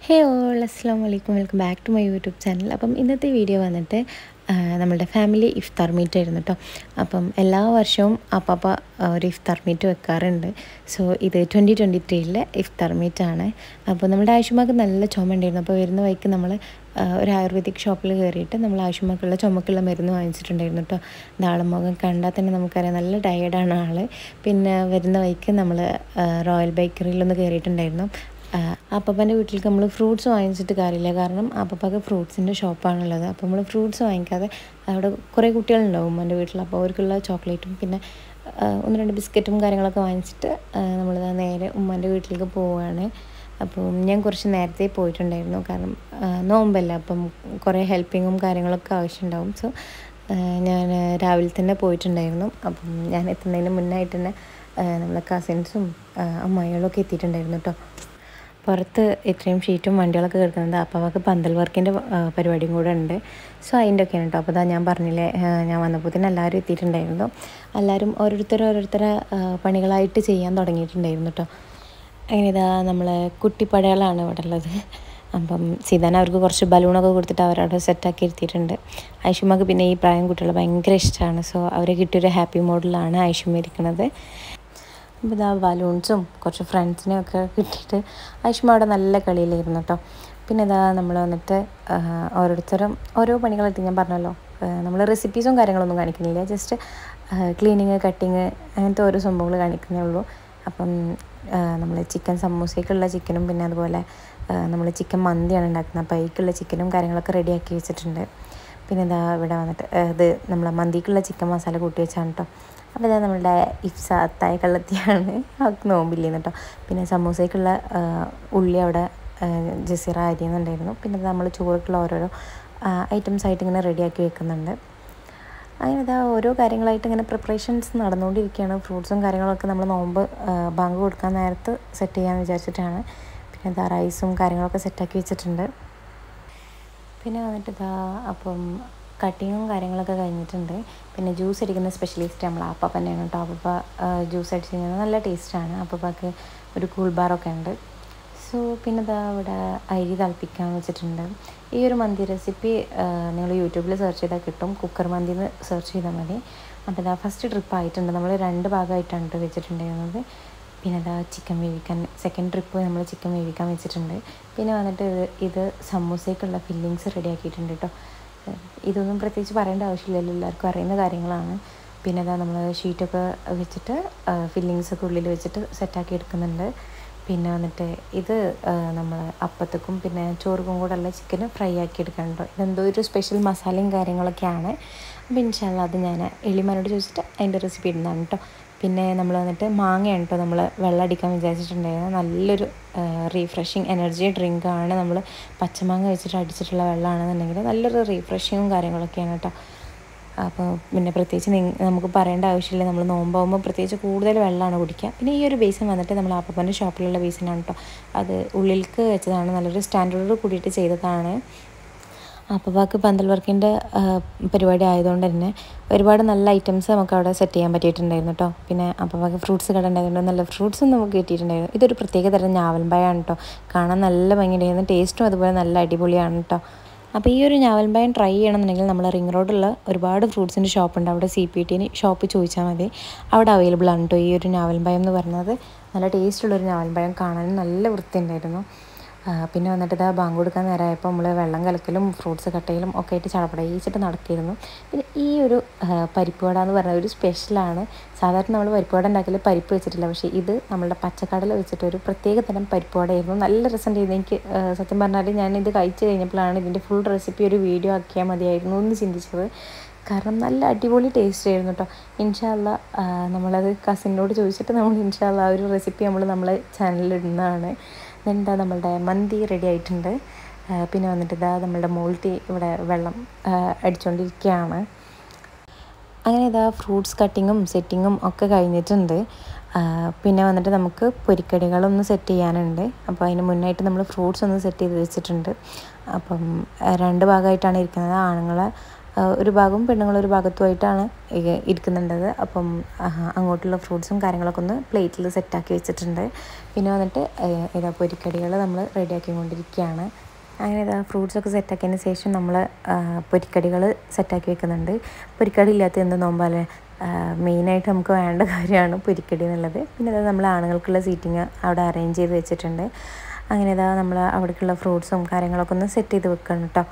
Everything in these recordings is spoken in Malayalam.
ഹേ ഓൾ അസ്സാം വലൈക്കും welcome back to my YouTube channel അപ്പം ഇന്നത്തെ വീഡിയോ വന്നിട്ട് ആ, നമ്മളുടെ ഫാമിലി ഇഫ്താർ മീറ്റ് ആയിരുന്നു കേട്ടോ അപ്പം എല്ലാ വർഷവും അപ്പാപ്പ ആ, ഒരു ഇഫ്താർ മീറ്റ് വെക്കാറുണ്ട് സോ ഇത് ട്വൻറ്റി ട്വൻറ്റി ത്രീയിലെ ഇഫ്താർ മീറ്റ് ആണ് അപ്പോൾ നമ്മുടെ ആശുമാക്ക് നല്ല ചുമ ഉണ്ടായിരുന്നു അപ്പോൾ വരുന്ന വഴിക്ക് നമ്മൾ ഒരു ആയുർവേദിക് ഷോപ്പിൽ കയറിയിട്ട് നമ്മൾ ആശുമാക്കുള്ള ചുമക്കുള്ള മരുന്ന് വാങ്ങിച്ചിട്ടുണ്ടായിരുന്നു കേട്ടോ നാളെ മുഖം കണ്ടാൽ തന്നെ നമുക്കറിയാം നല്ല ടയേർഡാണ് ആള് പിന്നെ വരുന്ന വഴിക്ക് നമ്മൾ റോയൽ ബേക്കറിയിലൊന്ന് കയറിയിട്ടുണ്ടായിരുന്നു അപ്പപ്പൻ്റെ വീട്ടിലേക്ക് നമ്മൾ ഫ്രൂട്ട്സ് വാങ്ങിച്ചിട്ട് കാര്യമില്ല കാരണം അപ്പപ്പക്ക് ഫ്രൂട്ട്സിൻ്റെ ഷോപ്പാണുള്ളത് അപ്പോൾ നമ്മൾ ഫ്രൂട്ട്സ് വാങ്ങിക്കാതെ അവിടെ കുറേ കുട്ടികളുണ്ടാവും ഉമ്മൻ്റെ വീട്ടിൽ അപ്പോൾ അവർക്കുള്ള ചോക്ലേറ്റും പിന്നെ ആ, ഒന്ന് രണ്ട് ബിസ്ക്കറ്റും കാര്യങ്ങളൊക്കെ വാങ്ങിച്ചിട്ട് നമ്മൾ നേരെ ഉമ്മൻ്റെ വീട്ടിലേക്ക് പോവുകയാണ് അപ്പോൾ ഞാൻ കുറച്ച് നേരത്തെ പോയിട്ടുണ്ടായിരുന്നു കാരണം ആ, നോമ്പല്ല അപ്പം കുറേ ഹെൽപ്പിങ്ങും കാര്യങ്ങളൊക്കെ ആവശ്യമുണ്ടാവും സോ ഞാൻ രാവിലെ തന്നെ പോയിട്ടുണ്ടായിരുന്നു അപ്പം ഞാൻ എത്തുന്നതിന് മുന്നായിട്ട് തന്നെ നമ്മളെ കസിൻസും അമ്മായികളും ഒക്കെ എത്തിയിട്ടുണ്ടായിരുന്നു കേട്ടോ പുറത്ത് ഇത്രയും ഷീറ്റും വണ്ടികളൊക്കെ കിടക്കുന്നത് അപ്പോൾ അവർക്ക് പന്തൽ വർക്കിൻ്റെ പരിപാടിയും കൂടെ ഉണ്ട് സോ അതിൻ്റെ ഒക്കെയാണ് കേട്ടോ അപ്പോൾ അതാ ഞാൻ പറഞ്ഞില്ലേ ആ, ഞാൻ വന്നപ്പോൾ തന്നെ എല്ലാവരും എത്തിയിട്ടുണ്ടായിരുന്നു എല്ലാവരും ഓരോരുത്തർ ഓരോരുത്തരെ ആ, പണികളായിട്ട് ചെയ്യാൻ തുടങ്ങിയിട്ടുണ്ടായിരുന്നു കേട്ടോ അങ്ങനെ ഇതാ നമ്മളെ കുട്ടിപ്പടകളാണ് ഇവിടെ ഉള്ളത് അപ്പം സീതാൻ അവർക്ക് കുറച്ച് ബലൂണൊക്കെ കൊടുത്തിട്ട് അവരവിടെ സെറ്റാക്കി ഇരുത്തിയിട്ടുണ്ട് ഐഷുമ്മക്ക് പിന്നെ ഈ പ്രായം കുട്ടികളെ ഭയങ്കര ഇഷ്ടമാണ് സോ അവരെ കിട്ടിയൊരു ഹാപ്പി മോഡിലാണ് ഐഷുമ്മ ഇരിക്കുന്നത് അപ്പോൾ ഇതാ ബലൂൺസും കുറച്ച് ഫ്രണ്ട്സിനെയും ഒക്കെ കിട്ടിയിട്ട് ഐഷുമ അവിടെ നല്ല കളിയിലായിരുന്നു കേട്ടോ പിന്നെ ഇതാ നമ്മൾ വന്നിട്ട് ആ, ഓരോരുത്തരും ഓരോ പണികളെത്തി ഞാൻ പറഞ്ഞല്ലോ നമ്മൾ റെസിപ്പീസും കാര്യങ്ങളൊന്നും കാണിക്കുന്നില്ല ജസ്റ്റ് ക്ലീനിങ് കട്ടിങ് അങ്ങനത്തെ ഓരോ സംഭവങ്ങൾ കാണിക്കുന്നേ ഉള്ളൂ അപ്പം നമ്മൾ ചിക്കൻ സമൂസയ്ക്കുള്ള ചിക്കനും പിന്നെ അതുപോലെ നമ്മൾ ചിക്കൻ മന്തിയാണ് ഉണ്ടാക്കുന്നത് അപ്പോൾ അതിലേക്കുള്ള ചിക്കനും കാര്യങ്ങളൊക്കെ റെഡിയാക്കി വെച്ചിട്ടുണ്ട് പിന്നെ ഇതാ ഇവിടെ വന്നിട്ട് ആ, ഇത് നമ്മളെ മന്തിക്കുള്ള ചിക്കൻ മസാല കൂട്ടി വെച്ചാണ് കേട്ടോ അപ്പോൾ ഇതാ നമ്മളുടെ ഇഫ്സ അത്തായ കള്ളത്തിയാണ് അവർക്ക് നോമ്പില്ലേന്ന് കേട്ടോ പിന്നെ സമൂസയ്ക്കുള്ള ആ, ഉള്ളി അവിടെ ആ, ജസീറ അരിയുന്നുണ്ടായിരുന്നു പിന്നെ നമ്മൾ ചോറിക്കുള്ള ഓരോരോ ഐറ്റംസ് ആയിട്ട് ഇങ്ങനെ റെഡിയാക്കി വെക്കുന്നുണ്ട് അങ്ങനെ ഇതാ ഓരോ കാര്യങ്ങളായിട്ട് ഇങ്ങനെ പ്രിപ്പറേഷൻസ് നടന്നുകൊണ്ടിരിക്കുകയാണ് ഫ്രൂട്ട്സും കാര്യങ്ങളൊക്കെ നമ്മൾ നോമ്പ് ആ, ബാങ്ക് കൊടുക്കാൻ നേരത്ത് സെറ്റ് ചെയ്യാമെന്ന് വിചാരിച്ചിട്ടാണ് പിന്നെ ഇതാ റൈസും കാര്യങ്ങളൊക്കെ സെറ്റാക്കി വെച്ചിട്ടുണ്ട് പിന്നെ വന്നിട്ട് ഇതാ അപ്പം കട്ടിങ്ങും കാര്യങ്ങളൊക്കെ കഴിഞ്ഞിട്ടുണ്ട് പിന്നെ ജ്യൂസ് അടിക്കുന്ന സ്പെഷ്യലിസ്റ്റ് നമ്മൾ അപ്പ തന്നെയാണ് കേട്ടോ അപ്പ ജ്യൂസ് അടിച്ച് കഴിഞ്ഞാൽ നല്ല ടേസ്റ്റാണ് അപ്പക്ക് ഒരു കൂൾ ബാറൊക്കെ ഉണ്ട് സോ പിന്നെ ഇതാ ഇവിടെ അരി തിളപ്പിക്കാൻ വെച്ചിട്ടുണ്ട് ഈ ഒരു മന്തി റെസിപ്പി നിങ്ങൾ യൂട്യൂബിൽ സെർച്ച് ചെയ്താൽ കിട്ടും കുക്കർ മന്തി എന്ന് സെർച്ച് ചെയ്താൽ മതി അപ്പോൾ ഇതാ ഫസ്റ്റ് ട്രിപ്പ് ആയിട്ടുണ്ട് നമ്മൾ രണ്ട് ഭാഗമായിട്ടാണ് കേട്ടോ വെച്ചിട്ടുണ്ടായിരുന്നത് പിന്നെ അതാ ചിക്കൻ വേവിക്കാൻ സെക്കൻഡ് ട്രിപ്പ് നമ്മൾ ചിക്കൻ വേവിക്കാൻ വെച്ചിട്ടുണ്ട് പിന്നെ വന്നിട്ട് ഇത് ഇത് സമൂസയ്ക്കുള്ള ഫില്ലിങ്സ് റെഡി ആക്കിയിട്ടുണ്ട് കേട്ടോ ഇതൊന്നും പ്രത്യേകിച്ച് പറയേണ്ട ആവശ്യമില്ലല്ലോ എല്ലാവർക്കും അറിയുന്ന കാര്യങ്ങളാണ് പിന്നെ അതാ നമ്മൾ ഷീറ്റൊക്കെ വെച്ചിട്ട് ഫില്ലിങ്സ് ഒക്കെ ഉള്ളിൽ വെച്ചിട്ട് സെറ്റാക്കി എടുക്കുന്നുണ്ട് പിന്നെ വന്നിട്ട് ഇത് നമ്മൾ അപ്പത്തേക്കും പിന്നെ ചോറുക്കും കൂടെ ഉള്ള ചിക്കൻ ഫ്രൈ ആക്കി എടുക്കുന്നുണ്ട് ഇതെന്തോ ഒരു സ്പെഷ്യൽ മസാലയും കാര്യങ്ങളൊക്കെയാണ് അപ്പോൾ ഇൻഷാല്ല അത് ഞാൻ എളിമാനോട് ചോദിച്ചിട്ട് അതിൻ്റെ റെസിപ്പി ഇടുന്നതാണ് കേട്ടോ പിന്നെ നമ്മൾ വന്നിട്ട് മാങ്ങയാണ് കേട്ടോ നമ്മൾ വെള്ളം അടിക്കാൻ വിചാരിച്ചിട്ടുണ്ടായിരുന്നു നല്ലൊരു റീഫ്രഷിങ് എനർജി ഡ്രിങ്കാണ് നമ്മൾ പച്ചമാങ്ങ വെച്ചിട്ട് അടിച്ചിട്ടുള്ള വെള്ളമാണെന്നുണ്ടെങ്കിൽ നല്ലൊരു റീഫ്രഷിങ്ങും കാര്യങ്ങളൊക്കെയാണ് കേട്ടോ അപ്പോൾ പിന്നെ പ്രത്യേകിച്ച് നിങ്ങ- നമുക്ക് പറയേണ്ട ആവശ്യമില്ല നമ്മൾ നോമ്പാകുമ്പോൾ പ്രത്യേകിച്ച് കൂടുതൽ വെള്ളമാണ് കുടിക്കുക പിന്നെ ഈ ഒരു ബേസിൻ വന്നിട്ട് നമ്മൾ അപ്പൻ്റെ ഷോപ്പിലുള്ള ബേസിനാണ് കേട്ടോ അത് ഉള്ളിലേക്ക് വെച്ചതാണ് നല്ലൊരു സ്റ്റാൻഡേർഡോട് കൂടിയിട്ട് ചെയ്തതാണ് അപ്പവാക്ക് പന്തൽ വർക്കിൻ്റെ പരിപാടി ആയതുകൊണ്ട് തന്നെ ഒരുപാട് നല്ല ഐറ്റംസ് നമുക്ക് അവിടെ സെറ്റ് ചെയ്യാൻ പറ്റിയിട്ടുണ്ടായിരുന്നു കേട്ടോ പിന്നെ അപ്പവാക്ക് ഫ്രൂട്ട്സ് കട ഉണ്ടായതുകൊണ്ട് നല്ല ഫ്രൂട്ട്സും നമുക്ക് കിട്ടിയിട്ടുണ്ടായിരുന്നു ഇതൊരു പ്രത്യേക തരം ഞാവൽമ്പായാണ് കേട്ടോ കാണാൻ നല്ല ഭംഗിയുണ്ടായിരുന്നു ടേസ്റ്റും അതുപോലെ നല്ല അടിപൊളിയാണ് കേട്ടോ അപ്പോൾ ഈ ഒരു ഞാവൽമ്പായം ട്രൈ ചെയ്യണമെന്നുണ്ടെങ്കിൽ നമ്മൾ റിംഗ് റോഡുള്ള ഒരുപാട് ഫ്രൂട്ട്സിൻ്റെ ഷോപ്പുണ്ട് അവിടെ സി പി ടിന് ഷോപ്പ് ചോദിച്ചാൽ മതി അവിടെ അവൈലബിൾ ആണ് കേട്ടോ ഈ ഒരു ഞാവൽമ്പായം എന്ന് പറയുന്നത് നല്ല ടേസ്റ്റുള്ളൊരു ഞാവൽമ്പായം കാണാനും നല്ല വൃത്തിയുണ്ടായിരുന്നു ആ, പിന്നെ വന്നിട്ട് ഇതാ ബാങ്ക് കൊടുക്കാൻ നേരമായപ്പോൾ നമ്മൾ വെള്ളം കലക്കലും ഫ്രൂട്ട്സ് കട്ടയിലും ഒക്കെ ആയിട്ട് ചടപടയിച്ചിട്ട് നടക്കിയിരുന്നു പിന്നെ ഈ ഒരു ആ, പരിപ്പ് വട എന്ന് പറയുന്ന ഒരു സ്പെഷ്യലാണ് സാധാരണ നമ്മൾ പരിപ്പ് വട ഉണ്ടാക്കൽ പരിപ്പ് വെച്ചിട്ടില്ല പക്ഷേ ഇത് നമ്മളുടെ പച്ചക്കടല വെച്ചിട്ട് ഒരു പ്രത്യേക തരം പരിപ്പ് വടയായിരുന്നു നല്ല രസമുണ്ടായിരുന്നു എനിക്ക് ആ, സത്യം പറഞ്ഞാൽ ഞാൻ ഇത് കഴിച്ച് കഴിഞ്ഞപ്പോഴാണ് ഇതിൻ്റെ ഫുൾ റെസിപ്പി ഒരു വീഡിയോ ആക്കിയാൽ മതിയായിരുന്നു എന്ന് ചിന്തിച്ചത് കാരണം നല്ല അടിപൊളി ടേസ്റ്റ് ആയിരുന്നു കേട്ടോ ഇൻഷാല്ല നമ്മളത് കസിനോട് ചോദിച്ചിട്ട് നമ്മൾ ഇൻഷാല്ല ആ ഒരു റെസിപ്പി നമ്മൾ നമ്മളെ ചാനലിൽ ഇടുന്നതാണ് എന്താ നമ്മളുടെ മന്തി റെഡി ആയിട്ടുണ്ട് ആ, പിന്നെ വന്നിട്ട് ഇതാ നമ്മളുടെ മോൾട്ടി ഇവിടെ വെള്ളം ആ, അടിച്ചുകൊണ്ടിരിക്കുകയാണ് അങ്ങനെ ഇതാ ഫ്രൂട്ട്സ് കട്ടിങ്ങും സെറ്റിങ്ങും ഒക്കെ കഴിഞ്ഞിട്ടുണ്ട് ആ, പിന്നെ വന്നിട്ട് നമുക്ക് പൊരിക്കടികളൊന്ന് സെറ്റ് ചെയ്യാനുണ്ട് അപ്പോൾ അതിന് മുന്നായിട്ട് നമ്മൾ ഫ്രൂട്ട്സ് ഒന്ന് സെറ്റ് ചെയ്ത് വെച്ചിട്ടുണ്ട് അപ്പം ആ, രണ്ട് ഭാഗമായിട്ടാണ് ഇരിക്കുന്നത് ആണുങ്ങളെ ഒരു ഭാഗവും പെണ്ണുങ്ങൾ ഒരു ഭാഗത്തുമായിട്ടാണ് ഇ- ഇരിക്കുന്നുണ്ടത് അപ്പം ആ, അങ്ങോട്ടുള്ള ഫ്രൂട്ട്സും കാര്യങ്ങളൊക്കെ ഒന്ന് പ്ലേറ്റിൽ സെറ്റാക്കി വെച്ചിട്ടുണ്ട് പിന്നെ വന്നിട്ട് ഏഹ്, ഇതാ പൊരിക്കടികൾ നമ്മൾ റെഡിയാക്കി കൊണ്ടിരിക്കുകയാണ് അങ്ങനെ ഇതാ ഫ്രൂട്ട്സൊക്കെ സെറ്റാക്കിയതിന് ശേഷം നമ്മൾ പൊരിക്കടികൾ സെറ്റാക്കി വെക്കുന്നുണ്ട് പൊരിക്കടി ഇല്ലാത്ത എന്ത് നോമ്പാലേ മെയിനായിട്ട് നമുക്ക് വേണ്ട കാര്യമാണ് പൊരിക്കടി എന്നുള്ളത് പിന്നെ അത് നമ്മൾ ആണുങ്ങൾക്കുള്ള സീറ്റിങ് അവിടെ അറേഞ്ച് ചെയ്ത് വെച്ചിട്ടുണ്ട് അങ്ങനെ ഇതാ നമ്മൾ അവിടേക്കുള്ള ഫ്രൂട്ട്സും കാര്യങ്ങളൊക്കെ ഒന്ന് സെറ്റ് ചെയ്ത് വെക്കണം കേട്ടോ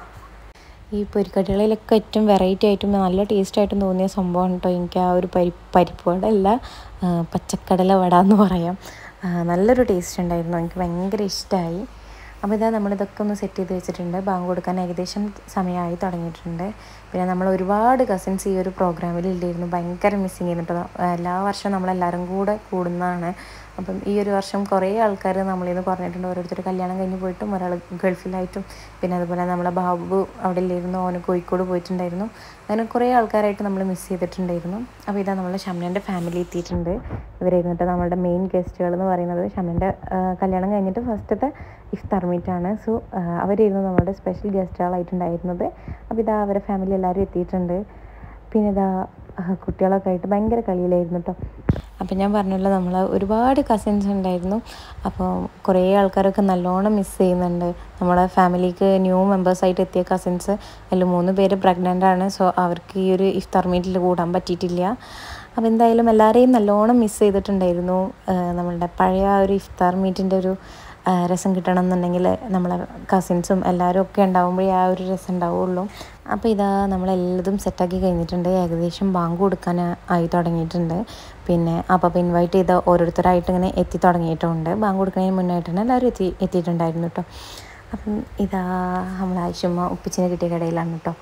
ഈ പൊരിക്കടികളിലൊക്കെ ഏറ്റവും വെറൈറ്റി ആയിട്ടും നല്ല ടേസ്റ്റ് ആയിട്ടും തോന്നിയ സംഭവമാണ് കേട്ടോ എനിക്ക് ആ ഒരു പരി പരിപ്പ് വട അല്ല ആ, പച്ചക്കടല വട എന്ന് പറയാം ആ, നല്ലൊരു ടേസ്റ്റ് ഉണ്ടായിരുന്നു എനിക്ക് ഭയങ്കര ഇഷ്ടമായി അപ്പോൾ ഇതാ നമ്മളിതൊക്കെ ഒന്ന് സെറ്റ് ചെയ്ത് വെച്ചിട്ടുണ്ട് ബാങ്ക് കൊടുക്കാൻ ഏകദേശം സമയമായി തുടങ്ങിയിട്ടുണ്ട് പിന്നെ നമ്മൾ ഒരുപാട് കസിൻസ് ഈ ഒരു പ്രോഗ്രാമിൽ ഇല്ലായിരുന്നു ഭയങ്കര മിസ്സിങ് ചെയ്യുന്നുണ്ട് എല്ലാ വർഷവും നമ്മളെല്ലാവരും കൂടെ കൂടുന്നതാണ് അപ്പം ഈ ഒരു വർഷം കുറേ ആൾക്കാർ നമ്മളിൽ നിന്ന് കുറഞ്ഞിട്ടുണ്ട് ഓരോരുത്തർ കല്യാണം കഴിഞ്ഞ് പോയിട്ടും ഒരാൾ ഗൾഫിലായിട്ടും പിന്നെ അതുപോലെ നമ്മളെ ബാബു അവിടെ ഇല്ലായിരുന്നു ഓന് കോഴിക്കോട് പോയിട്ടുണ്ടായിരുന്നു അങ്ങനെ കുറേ ആൾക്കാരായിട്ട് നമ്മൾ മിസ് ചെയ്തിട്ടുണ്ടായിരുന്നു അപ്പോൾ ഇതാ നമ്മളെ ഷംനൻ്റെ ഫാമിലി എത്തിയിട്ടുണ്ട് ഇവരായിരുന്നിട്ട് നമ്മളുടെ മെയിൻ ഗസ്റ്റുകൾ എന്ന് പറയുന്നത് ഷംനൻ്റെ കല്യാണം കഴിഞ്ഞിട്ട് ഫസ്റ്റത്തെ ഇഫ്താർ മീറ്റാണ് സോ അവരായിരുന്നു നമ്മുടെ സ്പെഷ്യൽ ഗസ്റ്റുകളായിട്ടുണ്ടായിരുന്നത് അപ്പോൾ ഇതാ അവരെ ഫാമിലി എല്ലാവരും എത്തിയിട്ടുണ്ട് പിന്നെ ഇതാ ആ, കുട്ടികളൊക്കെ ആയിട്ട് ഭയങ്കര കളിയിലായിരുന്നു കേട്ടോ അപ്പം ഞാൻ പറഞ്ഞല്ലോ നമ്മൾ ഒരുപാട് കസിൻസ് ഉണ്ടായിരുന്നു അപ്പോൾ കുറേ ആൾക്കാരൊക്കെ നല്ലോണം മിസ് ചെയ്യുന്നുണ്ട് നമ്മളെ ഫാമിലിക്ക് ന്യൂ മെമ്പേഴ്സായിട്ട് എത്തിയ കസിൻസ് അതിൽ മൂന്ന് പേര് പ്രഗ്നൻ്റ് ആണ് സോ അവർക്ക് ഈ ഒരു ഇഫ്താർ മീറ്റിൽ കൂടാൻ പറ്റിയിട്ടില്ല അപ്പോൾ എന്തായാലും എല്ലാവരെയും നല്ലോണം മിസ് ചെയ്തിട്ടുണ്ടായിരുന്നു ആ, നമ്മളുടെ പഴയ ആ ഒരു ഇഫ്താർ മീറ്റിൻ്റെ ഒരു ആ, രസം കിട്ടണം എന്നുണ്ടെങ്കിൽ നമ്മളെ കസിൻസും എല്ലാവരും ഒക്കെ ഉണ്ടാകുമ്പോഴേ ആ ഒരു രസം ഉണ്ടാവുള്ളൂ അപ്പോൾ ഇതാ നമ്മളെല്ലതും സെറ്റാക്കി കഴിഞ്ഞിട്ടുണ്ട് ഏകദേശം ബാങ്ക് കൊടുക്കാൻ ആയി തുടങ്ങിയിട്ടുണ്ട് പിന്നെ അപ്പം ഇൻവൈറ്റ് ചെയ്ത ഓരോരുത്തരായിട്ട് ഇങ്ങനെ എത്തി തുടങ്ങിയിട്ടുണ്ട് ബാങ്ക് കൊടുക്കുന്നതിന് മുന്നായിട്ട് തന്നെ എല്ലാവരും എത്തി എത്തിയിട്ടുണ്ടായിരുന്നു കേട്ടോ അപ്പം ഇതാ നമ്മൾ ആവശ്യമ്മ ഉപ്പിച്ചിന് കിട്ടിയ കടയിലാണ് കേട്ടോ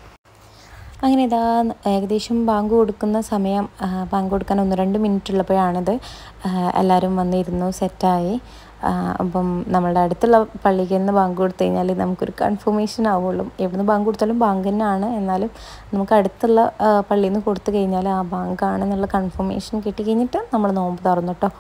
അങ്ങനെ ഇതാ ഏകദേശം ബാങ്ക് കൊടുക്കുന്ന സമയം ആ, ബാങ്ക് കൊടുക്കാൻ ഒന്ന് രണ്ട് മിനിറ്റ് ഉള്ളപ്പോഴാണിത് ആ, എല്ലാവരും വന്നിരുന്നു സെറ്റായി ആ, അപ്പം നമ്മളുടെ അടുത്തുള്ള പള്ളിക്ക് നിന്ന് ബാങ്ക് കൊടുത്തു കഴിഞ്ഞാൽ നമുക്കൊരു കൺഫർമേഷൻ ആവുള്ളൂ എവിടുന്ന് ബാങ്ക് കൊടുത്താലും ബാങ്ക് തന്നെയാണ് എന്നാലും നമുക്ക് അടുത്തുള്ള ആ, പള്ളിയിൽ നിന്ന് കൊടുത്തു കഴിഞ്ഞാൽ ആ ബാങ്കാണെന്നുള്ള കൺഫർമേഷൻ കിട്ടി കഴിഞ്ഞിട്ട് നമ്മൾ നോമ്പ് തുറന്നു കേട്ടോ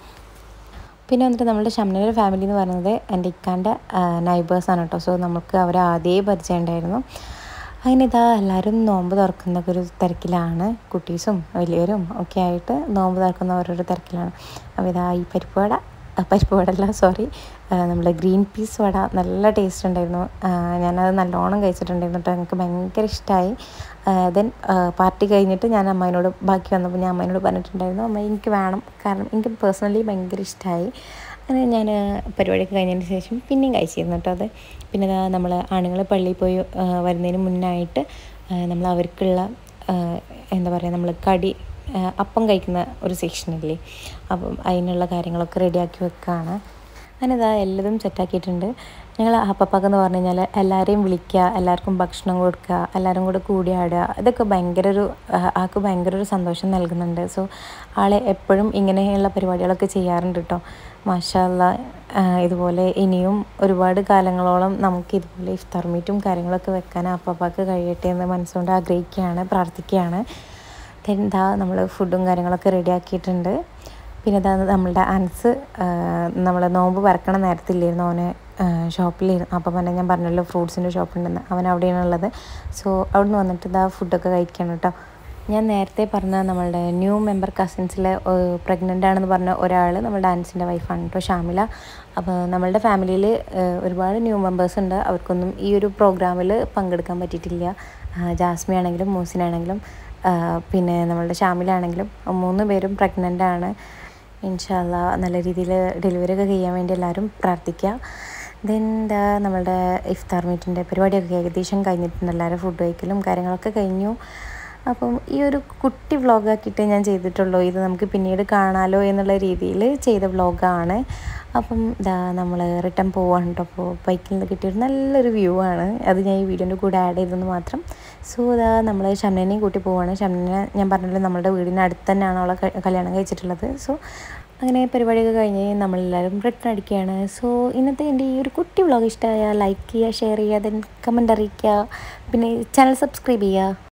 പിന്നെ വന്നിട്ട് നമ്മുടെ ഷംനയുടെ ഫാമിലി എന്ന് പറയുന്നത് എൻ്റെ ഇക്കാൻ്റെ നൈബേഴ്സാണ് കേട്ടോ സോ നമുക്ക് അവരെ ആദ്യമേ പരിചയം ഉണ്ടായിരുന്നു അങ്ങനെ ഇതാ എല്ലാവരും നോമ്പ് തുറക്കുന്ന ഒരു തിരക്കിലാണ് കുട്ടീസും വലിയവരും ഒക്കെ ആയിട്ട് നോമ്പ് തുറക്കുന്ന ഓരോരോ തിരക്കിലാണ് അപ്പോൾ ഇതാ ഈ പരിപ്പ് വട ആ, പരിപ്പ് വട അല്ല സോറി നമ്മുടെ ഗ്രീൻ പീസ് വട നല്ല ടേസ്റ്റ് ഉണ്ടായിരുന്നു ആ, ഞാനത് നല്ലോണം കഴിച്ചിട്ടുണ്ടായിരുന്നു കേട്ടോ എനിക്ക് ഭയങ്കര ഇഷ്ടമായി ദെൻ പാർട്ടി കഴിഞ്ഞിട്ട് ഞാൻ അമ്മേനോട് ബാക്കി വന്നപ്പോൾ ഞാൻ അമ്മേനോട് പറഞ്ഞിട്ടുണ്ടായിരുന്നു അമ്മ എനിക്ക് വേണം കാരണം എനിക്ക് പേഴ്സണലി ഭയങ്കര ഇഷ്ടമായി അങ്ങനെ ഞാൻ പരിപാടിയൊക്കെ കഴിഞ്ഞതിന് ശേഷം പിന്നെയും കഴിച്ചിരുന്നു കേട്ടോ അത് പിന്നെ ദാ നമ്മൾ ആണുങ്ങൾ പള്ളിയിൽ പോയി ആ, വരുന്നതിന് മുന്നായിട്ട് ആ, നമ്മൾ അവർക്കുള്ള ആ, എന്താ പറയുക നമ്മൾ കടി ആ, അപ്പം കഴിക്കുന്ന ഒരു സെക്ഷനില്ലേ അപ്പം അതിനുള്ള കാര്യങ്ങളൊക്കെ റെഡിയാക്കി വെക്കുകയാണ് അങ്ങനെ ഇതാ എല്ലതും സെറ്റാക്കിയിട്ടുണ്ട് ഞങ്ങൾ അപ്പപ്പാക്കെന്ന് പറഞ്ഞു കഴിഞ്ഞാൽ എല്ലാവരെയും വിളിക്കുക എല്ലാവർക്കും ഭക്ഷണം കൊടുക്കുക എല്ലാവരും കൂടെ കൂടി ആടുക ഇതൊക്കെ ഭയങ്കര ഒരു ആ, ആൾക്ക് ഭയങ്കര ഒരു സന്തോഷം നൽകുന്നുണ്ട് സോ ആളെ എപ്പോഴും ഇങ്ങനെയുള്ള പരിപാടികളൊക്കെ ചെയ്യാറുണ്ട് കേട്ടോ മാഷാല്ല ഇതുപോലെ ഇനിയും ഒരുപാട് കാലങ്ങളോളം നമുക്ക് ഇതുപോലെ ഇഫ്താർ മീറ്റും കാര്യങ്ങളൊക്കെ വെക്കാൻ അപ്പപ്പാക്ക് കഴിയട്ടെ എന്ന് മനസ്സുകൊണ്ട് ആഗ്രഹിക്കുകയാണ് പ്രാർത്ഥിക്കുകയാണ് എന്താ നമ്മൾ ഫുഡും കാര്യങ്ങളൊക്കെ റെഡിയാക്കിയിട്ടുണ്ട് പിന്നെ ഇതാ നമ്മളുടെ അൻസ് നമ്മൾ നോമ്പ് പറക്കണ നേരത്തില്ലായിരുന്നു അവന് ഷോപ്പിലിരുന്നു അപ്പം തന്നെ ഞാൻ പറഞ്ഞല്ലോ ഫ്രൂട്ട്സിൻ്റെ ഷോപ്പുണ്ടെന്ന് അവൻ അവിടെയാണ് ഉള്ളത് സോ അവിടുന്ന് വന്നിട്ട് ഇതാ ഫുഡൊക്കെ കഴിക്കണം കേട്ടോ ഞാൻ നേരത്തെ പറഞ്ഞ നമ്മളുടെ ന്യൂ മെമ്പർ കസിൻസിലെ പ്രഗ്നൻ്റ് ആണെന്ന് പറഞ്ഞ ഒരാൾ നമ്മുടെ ആൻസിൻ്റെ വൈഫാണ് കേട്ടോ ഷാമില അപ്പോൾ നമ്മളുടെ ഫാമിലിയിൽ ഒരുപാട് ന്യൂ മെമ്പേഴ്സ് ഉണ്ട് അവർക്കൊന്നും ഈ ഒരു പ്രോഗ്രാമിൽ പങ്കെടുക്കാൻ പറ്റിയിട്ടില്ല ആ, ജാസ്മി ആണെങ്കിലും മൂസിനാണെങ്കിലും ആ, പിന്നെ നമ്മളുടെ ഷാമിലാണെങ്കിലും മൂന്ന് പേരും പ്രഗ്നൻ്റ് ആണ് ഇൻഷാല്ല നല്ല രീതിയിൽ ഡെലിവറി ഒക്കെ ചെയ്യാൻ വേണ്ടി എല്ലാവരും പ്രാർത്ഥിക്കുക ദെൻ എന്താ നമ്മളുടെ ഇഫ്താർ മീറ്റിൻ്റെ പരിപാടിയൊക്കെ ഏകദേശം കഴിഞ്ഞിട്ടുണ്ട് എല്ലാവരും ഫുഡ് കഴിക്കലും കാര്യങ്ങളൊക്കെ കഴിഞ്ഞു അപ്പം ഈ ഒരു കുട്ടി വ്ളോഗാക്കിയിട്ട് ഞാൻ ചെയ്തിട്ടുള്ളൂ ഇത് നമുക്ക് പിന്നീട് കാണാലോ എന്നുള്ള രീതിയിൽ ചെയ്ത വ്ളോഗാണ് അപ്പം ഇതാ നമ്മൾ റിട്ടേൺ പോവാണ് കേട്ടോ അപ്പോൾ ബൈക്കിൽ നിന്ന് കിട്ടിയൊരു നല്ലൊരു വ്യൂ ആണ് അത് ഞാൻ ഈ വീഡിയോൻ്റെ കൂടെ ആഡ് ചെയ്തെന്ന് മാത്രം സോ ഇതാ നമ്മൾ ഷംനനെയും കൂട്ടി പോവാണ് ഷംനനെ ഞാൻ പറഞ്ഞല്ലോ നമ്മുടെ വീടിന് അടുത്ത് തന്നെയാണ് അവളെ ക- കല്യാണം കഴിച്ചിട്ടുള്ളത് സോ അങ്ങനെ പരിപാടിയൊക്കെ കഴിഞ്ഞ് നമ്മളെല്ലാവരും റിട്ടേൺ അടിക്കുകയാണ് സോ ഇന്നത്തെ എൻ്റെ ഈ ഒരു കുട്ടി വ്ളോഗ് ഇഷ്ടമായ ലൈക്ക് ചെയ്യുക ഷെയർ ചെയ്യുക ദെൻ കമൻ്റ് അറിയിക്കുക പിന്നെ ചാനൽ സബ്സ്ക്രൈബ് ചെയ്യുക